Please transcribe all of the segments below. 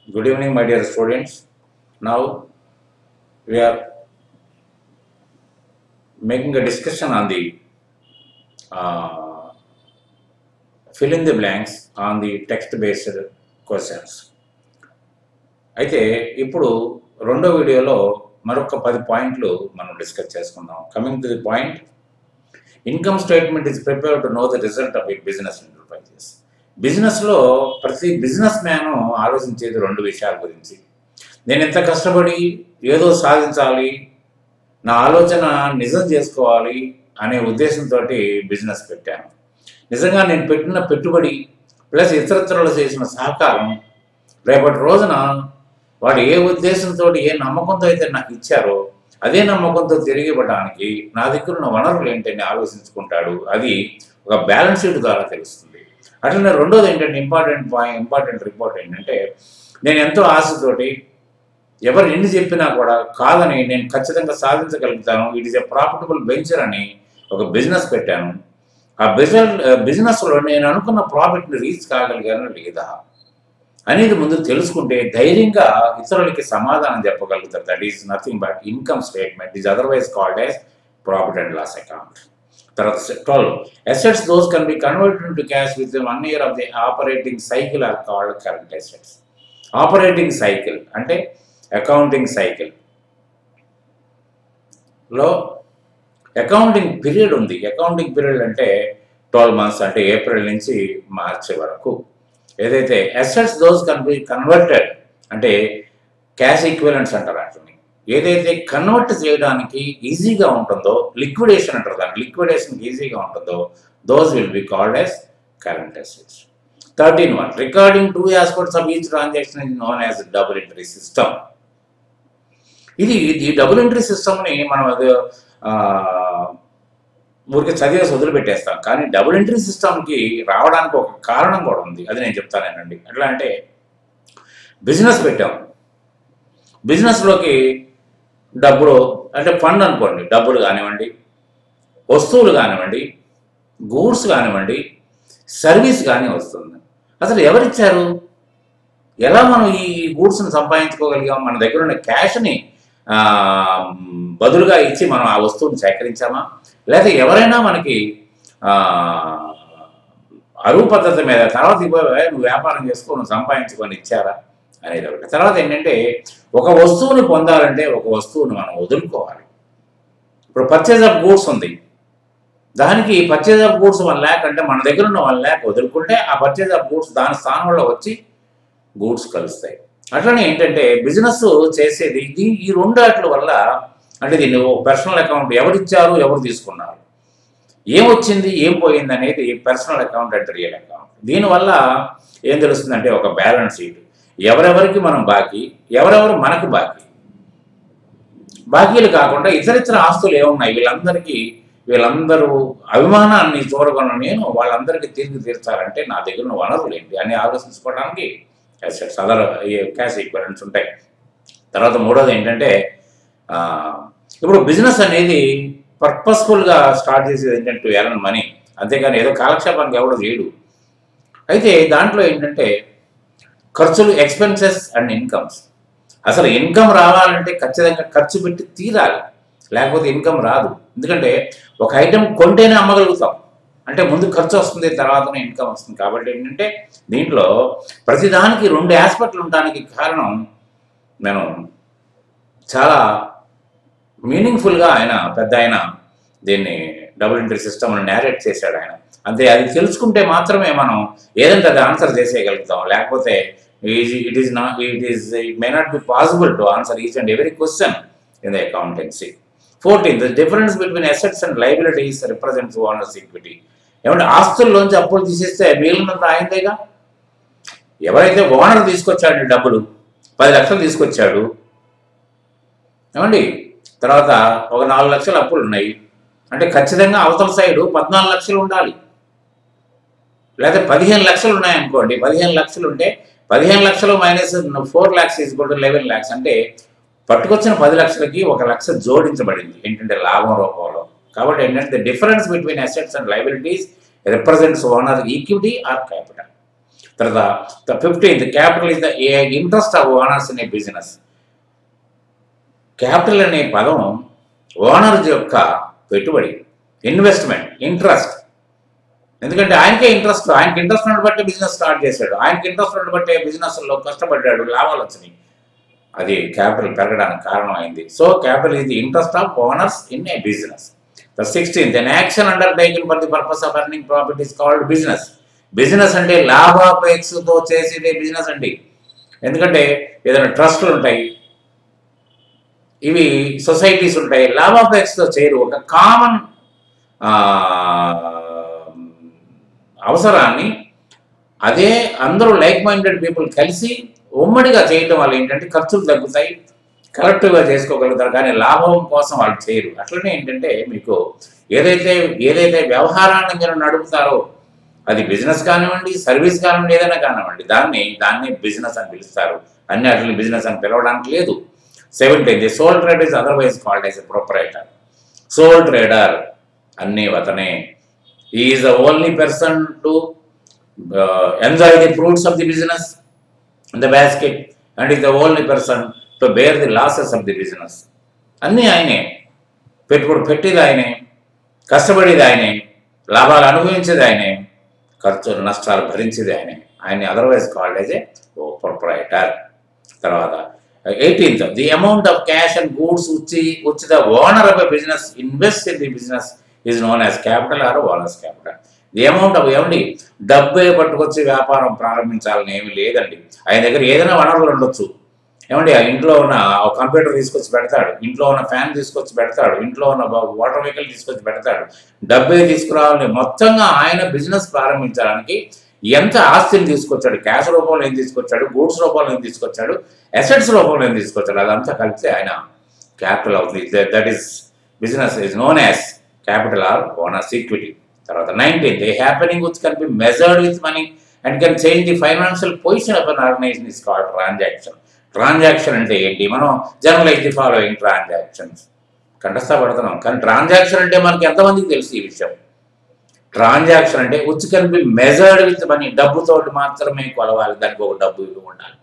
Good evening, my dear students. Now we are making a discussion on the uh, fill in the blanks on the text based questions. అయితే ఇప్పుడు రెండో వీడియోలో మరొక పది పాయింట్లు మనం డిస్కస్ చేసుకుందాం coming to the point income statement is prepare to know the result of it business enterprises బిజినెస్లో ప్రతి బిజినెస్ మ్యాన్ ఆలోచించేది రెండు విషయాల గురించి నేను ఎంత కష్టపడి ఏదో సాధించాలి నా ఆలోచన నిజం చేసుకోవాలి అనే ఉద్దేశంతో బిజినెస్ పెట్టాను నిజంగా నేను పెట్టిన పెట్టుబడి ప్లస్ ఇతరత్రులు చేసిన సహకారం రేపటి రోజున వాడు ఏ ఉద్దేశంతో ఏ నమ్మకంతో అయితే నాకు ఇచ్చారో అదే నమ్మకంతో తిరిగి ఇవ్వడానికి నా దగ్గర ఉన్న వనరులు ఏంటని ఆలోచించుకుంటాడు అది ఒక బ్యాలెన్స్ షీట్ ద్వారా తెలుస్తుంది అట్లనే రెండోది ఏంటంటే ఇంపార్టెంట్ పాయింట్ ఇంపార్టెంట్ రిపోర్ట్ ఏంటంటే నేను ఎంతో ఆశతోటి ఎవరు ఎన్ని చెప్పినా కూడా కాదని నేను ఖచ్చితంగా సాధించగలుగుతాను it is a profitable venture అని ఒక బిజినెస్ పెట్టాను ఆ బిజినెస్ బిజినెస్లో నేను అనుకున్న ప్రాఫిట్ని రీచ్ కాగలిగాను లేదా అనేది ముందు తెలుసుకుంటే ధైర్యంగా ఇతరులకి సమాధానం చెప్పగలుగుతారు that is nothing but income statement is otherwise called as profit and loss account తర్వాత twelve assets those can be converted to cash with one year of the operating cycle are called current assets operating cycle అంటే accounting cycle లో accounting period ఉంది accounting period అంటే twelve months అంటే April నుంచి మార్చి వరకు ఏదైతే assets those can be converted అంటే క్యాష్ ఈక్వలెంట్స్ అంటారు వాటిని ఏదైతే కన్వర్ట్ చేయడానికి ఈజీగా ఉంటుందో లిక్విడేషన్ అంటారు దాన్ని లిక్విడేషన్కి ఈజీగా ఉంటుందో those will be called as current assets thirteen one recording two aspects of each transaction is known as double entry system ఇది ఈ డబుల్ ఎంట్రీ సిస్టమ్ని మనం అది ఆ, ఊరికే చదివేసి వదిలిపెట్టేస్తాం కానీ డబుల్ ఎంట్రీ సిస్టమ్కి రావడానికి ఒక కారణం కూడా ఉంది అది నేను చెప్తానేనండి ఎట్లా అంటే బిజినెస్ పెట్టాం బిజినెస్లోకి డబ్బులు అంటే ఫండ్ అనుకోండి డబ్బులు కానివ్వండి వస్తువులు కానివ్వండి గూడ్స్ కానివ్వండి సర్వీస్ కానీ వస్తుంది అసలు ఎవరిచ్చారు ఎలా మనం ఈ గూడ్స్ని సంపాదించుకోగలిగాం మన దగ్గర ఉన్న క్యాష్ని ఆ, బదులుగా ఇచ్చి మనం ఆ వస్తువుని సేకరించామా లేదా ఎవరైనా మనకి ఆ, అరువు పద్ధతి మీద తర్వాత ఇవ్వవే నువ్వు వ్యాపారం చేసుకో నువ్వు సంపాదించుకొని ఇచ్చారా అనేది ఒకటి తర్వాత ఏంటంటే ఒక వస్తువుని పొందాలంటే ఒక వస్తువుని మనం వదులుకోవాలి ఇప్పుడు పర్చేజ్ ఆఫ్ గూడ్స్ ఉంది దానికి purchase of goods one lakh అంటే మన దగ్గర ఉన్న వన్ ల్యాక్ వదులుకుంటే ఆ పర్చేజ్ ఆఫ్ గూడ్స్ దాని స్థానంలో వచ్చి గూడ్స్ కలుస్తాయి అట్లనే ఏంటంటే బిజినెస్ చేసేది ఇది ఈ రెండు వాటి వల్ల అంటే దీన్ని పర్సనల్ అకౌంట్ ఎవరు ఇచ్చారు ఎవరు తీసుకున్నారు ఏం వచ్చింది ఏం పోయింది అనేది పర్సనల్ అకౌంట్ అంటే రియల్ అకౌంట్ దీనివల్ల ఏం తెలుస్తుందంటే ఒక బ్యాలెన్స్ షీట్ ఎవరెవరికి మనం బాకీ ఎవరెవరు మనకు బాకీ బాకీలు కాకుండా ఇతర ఇతర ఆస్తులు ఏమున్నాయి వీళ్ళందరికీ వీళ్ళందరూ అభిమానాన్ని చూరగొన్న నేను వాళ్ళందరికీ తిరిగి తీర్చాలంటే నా దగ్గర ఉన్న వనరులు ఏంటి అని ఆలోచించుకోవడానికి అసెట్స్ అదర్ క్యాష్ ఈక్వలెంట్స్ ఉంటాయి తర్వాత మూడోది ఏంటంటే ఆ, ఇప్పుడు బిజినెస్ అనేది పర్పస్ఫుల్గా స్టార్ట్ చేసేది ఏంటంటే ఎర్న్ మనీ అంతేగాని ఏదో కాలక్షేపానికి ఎవడో చేయడు అయితే దాంట్లో ఏంటంటే ఖర్చులు ఎక్స్పెన్సెస్ అండ్ ఇన్కమ్స్ అసలు ఇన్కమ్ రావాలంటే ఖచ్చితంగా ఖర్చు పెట్టి తీరాలి లేకపోతే ఇన్కమ్ రాదు ఎందుకంటే ఒక ఐటెం కొంటేనే అమ్మగలుగుతాం అంటే ముందు ఖర్చు వస్తుంది తర్వాతనే ఇన్కమ్ వస్తుంది కాబట్టి ఏంటంటే దీంట్లో ప్రతిదానికి రెండు ఆస్పెక్ట్లు ఉండడానికి కారణం నేను చాలా మీనింగ్ఫుల్గా ఆయన పెద్ద ఆయన దీన్ని డబుల్ ఎంట్రీ సిస్టమ్ నేరేట్ చేశాడు ఆయన అంతే అది తెలుసుకుంటే మాత్రమే మనం ఏదంటే అది ఆన్సర్ చేసేయగలుగుతాం లేకపోతే it is not it is it may not be possible to answer each and every question in the accountancy fourteen the difference between assets and liabilities represents owners equity ఏమంటే ఆస్తుల్లోంచి అప్పులు తీసేస్తే మిగిలినంత ఆయనదేగా ఎవరైతే ఓనర్ తీసుకొచ్చాడు డబ్బులు పది లక్షలు తీసుకొచ్చాడు ఏమండి తర్వాత ఒక నాలుగు లక్షల అప్పులు ఉన్నాయి అంటే ఖచ్చితంగా అవతల సైడు పద్నాలుగు లక్షలు ఉండాలి లేదా పదిహేను లక్షలు ఉన్నాయనుకోండి పదిహేను లక్షలు ఉంటే పదిహేను లక్షలు minus four lakhs is equal eleven lakhs అంటే పట్టుకొచ్చిన పది లక్షలకి ఒక లక్ష జోడించబడింది ఏంటంటే లాభం రూపంలో కాబట్టి ఏంటంటే difference between assets and liabilities represents owner equity or capital తర్వాత fifteenth capital is the interest of owners in a business capital అనే పదం ఓనర్స్ యొక్క పెట్టుబడి ఇన్వెస్ట్మెంట్ ఇంట్రెస్ట్ ఎందుకంటే ఆయనకే ఇంట్రెస్ట్ ఆయనకి ఇంట్రెస్ట్ ఉన్న బట్టి బిజినెస్ స్టార్ట్ చేశాడు ఆయనకి ఇంట్రెస్ట్ ఉన్న బట్టి బిజినెస్లో కష్టపడ్డాడు లాభాలు వచ్చినాయి అది క్యాపిటల్ పెరగడానికి కారణమైంది so capital is the interest of owners in a business the sixteenth an action undertaken for the purpose of earning profit is called business business అంటే లాభాపేక్షతో చేసేదే బిజినెస్ అండి ఎందుకంటే ఏదైనా ట్రస్టులు ఉంటాయి ఇవి సొసైటీస్ ఉంటాయి లాభాపేక్షతో చేయరు ఒక కామన్ అవసరాన్ని అదే అందరూ లైక్ మైండెడ్ పీపుల్ కలిసి ఉమ్మడిగా చేయటం వల్ల ఏంటంటే ఖర్చులు తగ్గుతాయి కరెక్ట్గా చేసుకోగలుగుతారు కానీ లాభం కోసం వాళ్ళు చేయరు అట్లనే ఏంటంటే మీకు ఏదైతే ఏదైతే వ్యవహారాన్ని మీరు నడుపుతారో అది బిజినెస్ కానివ్వండి సర్వీస్ కానివ్వండి ఏదైనా కానివ్వండి దాన్ని దాన్ని బిజినెస్ అని పిలుస్తారు అన్ని అట్లని బిజినెస్ అని పిలవడానికి లేదు seventeen the sole trade is otherwise called as a proprietor sole trader అన్నీ అతనే is the only person to enjoy the fruits of the business the basket and is the only person to bear the losses of the business అన్నీ ఆయనే పెట్టుబడి పెట్టేది ఆయనే కష్టపడేది ఆయనే లాభాలు అనుభవించేది ఆయనే ఖర్చులు నష్టాలు భరించేది ఆయనే ఆయన otherwise called as a proprietor తర్వాత eighteenth the amount of cash and goods వచ్చి వచ్చి the owner of a business invest in the business is known as capital or owners capital the amount of ఏమండి డబ్బే పట్టుకొచ్చి వ్యాపారం ప్రారంభించాలని ఏమీ లేదండి ఆయన దగ్గర ఏదైనా వనరులు ఉండొచ్చు ఏమండి ఆ ఇంట్లో ఉన్న ఒక కంప్యూటర్ తీసుకొచ్చి పెడతాడు ఇంట్లో ఉన్న ఫ్యాన్ తీసుకొచ్చి పెడతాడు ఇంట్లో ఉన్న వాటర్ వెహికల్ తీసుకొచ్చి పెడతాడు డబ్బే తీసుకురావాలని మొత్తంగా ఆయన బిజినెస్ ప్రారంభించడానికి ఎంత ఆస్తిని తీసుకొచ్చాడు క్యాష్ రూపంలో ఏం తీసుకొచ్చాడు గూడ్స్ రూపంలో ఏం తీసుకొచ్చాడు అసెట్స్ రూపంలో ఏం తీసుకొచ్చాడు అదంతా కలిస్తే ఆయన క్యాపిటల్ అవుతుంది that is business is known as capital or owners equity తర్వాత nineteenth a happening which can be measured with money and can change the financial position of an organization is called transaction transaction అంటే ఏంటి మనం generalize the following transactions కంటస్థా పడుతున్నాం కానీ transaction అంటే మనకి ఎంతమందికి తెలుసు ఈ విషయం ట్రాన్సాక్షన్ అంటే which can be measured with money డబ్బుతో మాత్రమే కొలవాలి దానికి ఒక డబ్బు విలువ ఉండాలి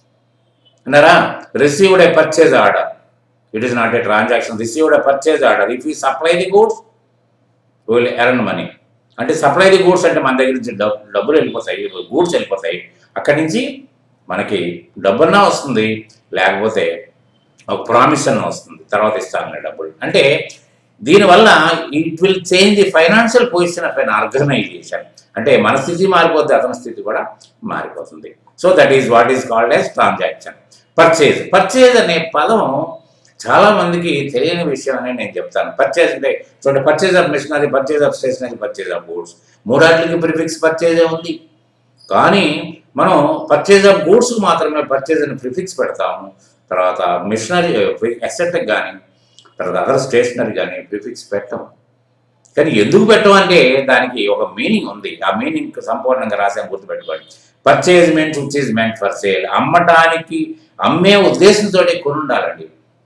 అన్నారా received a purchase order it is not a transaction received a purchase order if you supply the goods will earn money అంటే సప్లై ది గూడ్స్ అంటే మన దగ్గర నుంచి డబ్బు డబ్బులు వెళ్ళిపోతాయి గూడ్స్ వెళ్ళిపోతాయి అక్కడి నుంచి మనకి డబ్బన్నా వస్తుంది లేకపోతే ఒక ప్రామిస్ అన్న వస్తుంది తర్వాత ఇస్తాను డబ్బులు అంటే దీనివల్ల it will change the financial position of an organization అంటే మన స్థితి మారిపోతే అతని స్థితి కూడా మారిపోతుంది so that is what is called as transaction purchase purchase అనే పదం చాలా మందికి తెలియని విషయం అని నేను చెప్తాను పర్చేజ్ అంటే చూడండి purchase of machinery purchase of stationery purchase of goods మూడాట్లకి ప్రిఫిక్స్ పర్చేజే ఉంది కానీ మనం పర్చేజ్ ఆఫ్ గూడ్స్ మాత్రమే పర్చేజ్ అని ప్రిఫిక్స్ పెడతాము తర్వాత మిషనరీ అసెట్కి కానీ తర్వాత అదర్ స్టేషనరీ కానీ ప్రిఫిక్స్ పెట్టాము కానీ ఎందుకు పెట్టమంటే దానికి ఒక మీనింగ్ ఉంది ఆ మీనింగ్ సంపూర్ణంగా రాసాం గుర్తుపెట్టుకోండి purchase meant which is meant for sale అమ్మటానికి అమ్మే ఉద్దేశంతో కొని ఉండాలండి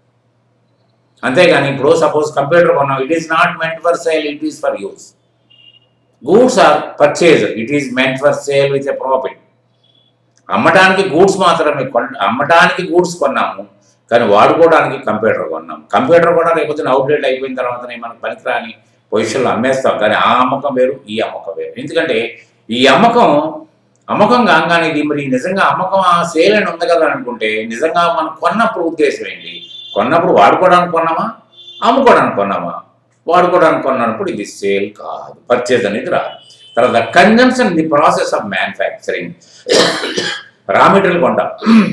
అంతేగాని ఇప్పుడు సపోజ్ కంప్యూటర్ కొన్నాం it is not meant for sale it is for use goods are purchase it is meant for sale with a profit అమ్మటానికి గూడ్స్ మాత్రమే కొన్ అమ్మటానికి గూడ్స్ కొన్నాము కానీ వాడుకోవడానికి కంప్యూటర్ కొన్నాం కంప్యూటర్ కూడా రేపొద్దున అవుట్డేట్ అయిపోయిన తర్వాతనే మనకు పనికిరాని పొజిషన్లో అమ్మేస్తాం కానీ ఆ అమ్మకం వేరు ఈ అమ్మకం వేరు ఎందుకంటే ఈ అమ్మకం అమ్మకం కాగానే ఇది మరి నిజంగా అమ్మకం ఆ సేల్ అని ఉంది కదా అనుకుంటే నిజంగా మనం కొన్నప్పుడు ఉద్దేశం ఏంటి కొన్నప్పుడు వాడుకోవడానికి కొన్నామా అమ్ముకోవడానికి కొన్నామా వాడుకోవడానికి కొన్నప్పుడు ఇది సేల్ కాదు పర్చేజ్ అనేది రాదు తర్వాత consumption the process of manufacturing raw material కొంటాం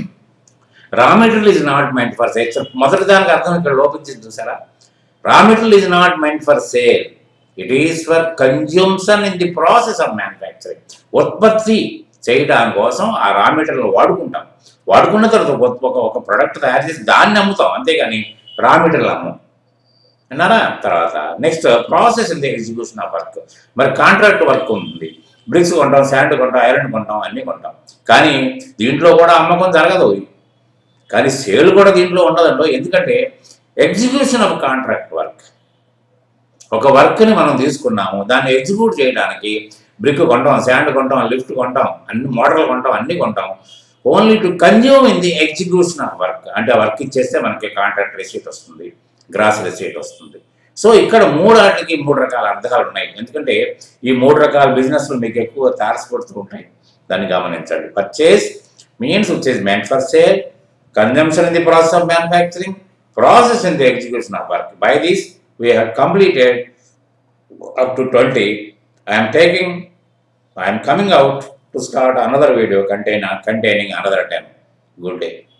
raw material is not meant for sale మొదటి దానికి అర్థం ఇక్కడ లోపించింది చూసారా raw material is not meant for sale it is for consumption in the process of manufacturing ఉత్పత్తి చేయడానికి కోసం ఆ రా మెటీరియల్ వాడుకుంటాం వాడుకున్న తర్వాత ఒక- ఒక ఒక ప్రొడక్ట్ తయారు చేసి దాన్ని అమ్ముతాం అంతేగాని రా మెటీరియల్ అమ్మం అన్నారా తర్వాత next process in the execution of work మరి కాంట్రాక్ట్ వర్క్ ఉంది బ్రిక్స్ కొంటాం శాండ్ కొంటాం ఐరన్ కొంటాం అన్నీ కొంటాం కానీ దీంట్లో కూడా అమ్మకం జరగదు కానీ సేల్ కూడా దీంట్లో ఉండదండో ఎందుకంటే ఎగ్జిక్యూషన్ ఆఫ్ కాంట్రాక్ట్ వర్క్ ఒక వర్క్ని మనం తీసుకున్నాము దాన్ని ఎగ్జిక్యూట్ చేయడానికి బ్రిక్ కొంటాం శాండ్ కొంటాం లిఫ్ట్ కొంటాం అన్ని మోడల్ కొంటాం అన్ని కొంటాం only to consume in the execution of work అంటే వర్క్ ఇచ్చేస్తే మనకి కాంట్రాక్ట్ రిసీట్ వస్తుంది గ్రాస్ రిసీట్ వస్తుంది సో ఇక్కడ మూడు వాటికి మూడు రకాల అర్థాలు ఉన్నాయి ఎందుకంటే ఈ మూడు రకాల బిజినెస్లు మీకు ఎక్కువ తారసపడుతూ ఉంటాయి దాన్ని గమనించండి purchase means which is meant for sale consumption in the process of manufacturing process in the execution of work by this we have completed up to 20 i am taking i am coming out to start another video contain, containing another 10 good day